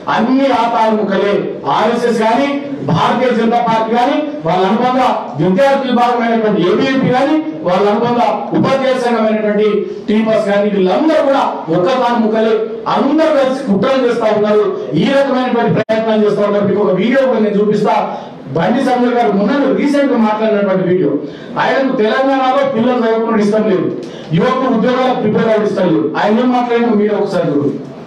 అన్ని ఆతాముఖలే ఆర్ఎస్ఎస్ కానీ భారతీయ జనతా పార్టీ కానీ వాళ్ళ అనుబంధ విద్యార్థి విభాగమైనటువంటి ఏబీఎంపీ కానీ వాళ్ళ అనుబంధ ఉపాధ్యాయ సంఘమైనటువంటి టీపస్ కానీ వీళ్ళందరూ కూడా ఒక్కతాను ముక్కలే అందరూ కలిసి కుట్రలు చేస్తా ఉన్నారు ఈ రకమైనటువంటి ప్రయత్నాలు చేస్తా ఉన్నారు మీకు ఒక వీడియో కూడా నేను చూపిస్తా బండి సంజయ్ గారు మొన్న రీసెంట్ గా మాట్లాడినటువంటి వీడియో ఆయనకు తెలంగాణలో పిల్లలు చదువుకున్న ఇష్టం లేదు యువకులు ఉద్యోగాలకు ప్రిపేర్ అవ్వడం ఇష్టం లేదు ఆయన ఏం మాట్లాడిన మీరు ఒకసారి చూడు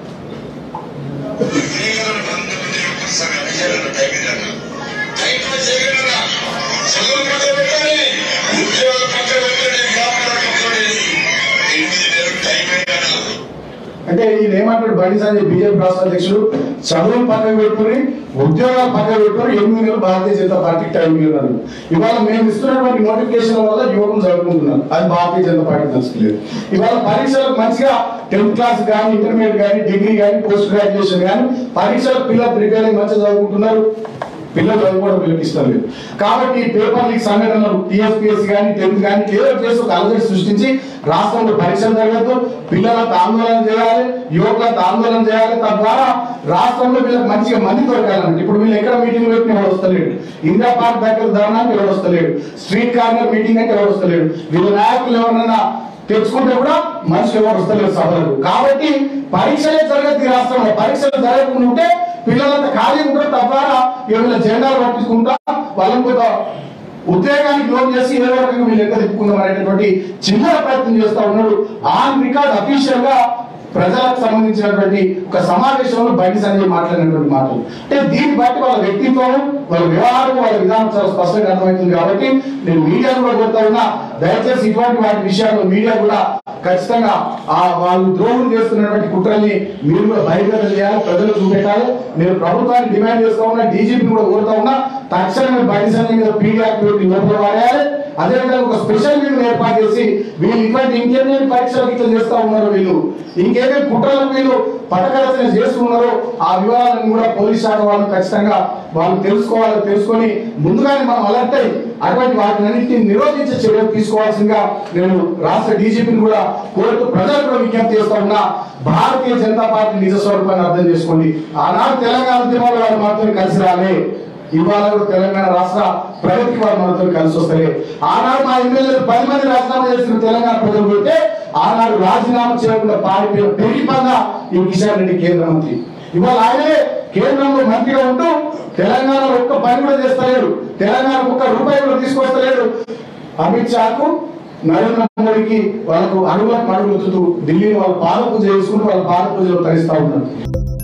అంటే ఈయన ఏమంటాడు బండి సంజయ్ బీజేపీ రాష్ట్ర అధ్యక్షుడు చదువులు పక్కన పెట్టుకుని ఉద్యోగాలు పక్కన పెట్టుకుని ఎనిమిది నెలలు భారతీయ జనతా పార్టీకి టైం ఇవ్వన్నారు ఇవాళ మేము ఇస్తున్నటువంటి నోటిఫికేషన్ వల్ల యువకులు చదువుకుంటున్నారు అది భారతీయ జనతా పార్టీ తెలుసుకోలేదు ఇవాళ పరీక్షలకు మంచిగా టెన్త్ క్లాస్ కానీ ఇంటర్మీడియట్ కానీ డిగ్రీ కానీ పోస్ట్ గ్రాడ్యుయేషన్ కానీ పరీక్షలకు పిల్లలు ప్రిపేర్ అయ్యి మంచిగా చదువుకుంటున్నారు పిల్లలు చదువుకోవడం వీళ్ళకి ఇష్టం లేదు కాబట్టి పేపర్ లీక్ సంఘటనలు టీఎస్పీఎస్ కానీ టెన్త్ కానీ ఏదో చేసి ఒక అలజడి సృష్టించి రాష్ట్రంలో పరీక్షలు జరగద్దు పిల్లలంతా ఆందోళన చేయాలి యువకులంతా ఆందోళన చేయాలి తద్వారా రాష్ట్రంలో వీళ్ళకి మంచిగా మంది దొరకాలంటే ఇప్పుడు వీళ్ళు ఎక్కడ మీటింగ్ పెట్టిన ఎవరు వస్తలేడు ఇందిరా పార్క్ దగ్గర ధర్నానికి ఎవరు వస్తలేడు స్ట్రీట్ కార్నర్ మీటింగ్ అంటే ఎవరు వస్తలేడు వీళ్ళ నాయకులు ఎవరన్నా తెచ్చుకుంటే కూడా మనుషులు ఎవరు వస్తలేరు సభలకు కాబట్టి పరీక్షలే జరగదు ఈ రాష్ట్రంలో పరీక్షలు జరగకుండా ఉంటే పిల్లలంతా ఖాళీ ఉంటారు తద్వారా ఏమైనా జెండాలు పట్టించుకుంటా వాళ్ళని కొంత ఉద్యోగానికి లోన్ చేసి ఏ రకంగా వీళ్ళు ఎక్కడ తిప్పుకుందాం అనేటటువంటి చిన్న ప్రయత్నం చేస్తా ఉన్నాడు ఆన్ రికార్డ్ అఫీషియల్ గా ప్రజలకు సంబంధించినటువంటి ఒక సమావేశంలో బయట సంజయ్ మాట్లాడినటువంటి మాటలు అంటే దీన్ని బట్టి వాళ్ళ వ్యక్తిత్వం వాళ్ళ వ్యవహారం వాళ్ళ విధానం చాలా స్పష్టంగా అర్థమవుతుంది కాబట్టి నేను మీడియాను కూడా కోరుతా ఉన్నా దయచేసి ఇటువంటి వాటి విషయాల్లో మీడియా కూడా ఖచ్చితంగా ఆ వాళ్ళు ద్రోహులు చేస్తున్నటువంటి కుట్రల్ని మీరు కూడా బహిర్గతం చేయాలి ప్రజలకు చూపెట్టాలి నేను ప్రభుత్వాన్ని డిమాండ్ చేస్తా ఉన్నా డీజీపీ కూడా కోరుతా ఉన్నా తక్షణమే బయట సంజయ్ మీద పీడీ యాక్టివిటీ లోపల వాడేయాలి అదేవిధంగా ఒక స్పెషల్ టీం ఏర్పాటు చేసి వీళ్ళు ఇటువంటి ఇంకేమేమి పరీక్షలు ఇట్లా చేస్తా ఉన్నారు వీళ్ళు ఇంకేమేమి కుట్రలకు వీళ్ళు పథకరచన చేస్తున్నారో ఆ వివరాలను కూడా పోలీస్ శాఖ వాళ్ళు ఖచ్చితంగా వాళ్ళు తెలుసుకోవాలి తెలుసుకొని ముందుగానే మనం అలర్ట్ అయ్యి అటువంటి వాటిని అన్నింటినీ నిరోధించే చర్యలు తీసుకోవాల్సిందిగా నేను రాష్ట్ర డీజీపీని కూడా కోరుతూ ప్రజలు కూడా విజ్ఞప్తి చేస్తా ఉన్నా భారతీయ జనతా పార్టీ నిజ స్వరూపాన్ని అర్థం చేసుకోండి ఆనాడు తెలంగాణ ఉద్యమంలో వాళ్ళు మాత్రమే కలిసి రాలే ఇవాళ కూడా తెలంగాణ రాష్ట్ర ప్రగతికి వారు మనతో కలిసి వస్తాయి ఆనాడు మా ఎమ్మెల్యేలు పది మంది రాజీనామా చేసిన తెలంగాణ ప్రజలు పోతే ఆనాడు రాజీనామా చేయకుండా పారిపోయిన పెరిగి పంద ఈ కిషన్ రెడ్డి కేంద్ర మంత్రి ఇవాళ ఆయనే కేంద్రంలో మంత్రిగా ఉంటూ తెలంగాణలో ఒక్క పని కూడా చేస్తలేడు తెలంగాణ ఒక్క రూపాయి కూడా తీసుకొస్తలేడు అమిత్ షాకు నరేంద్ర మోడీకి వాళ్ళకు అడుగులకు అడుగులుతుతూ ఢిల్లీలో వాళ్ళు పాద పూజ చేసుకుంటూ వాళ్ళ పాద పూజలు తరిస్తా ఉన్నారు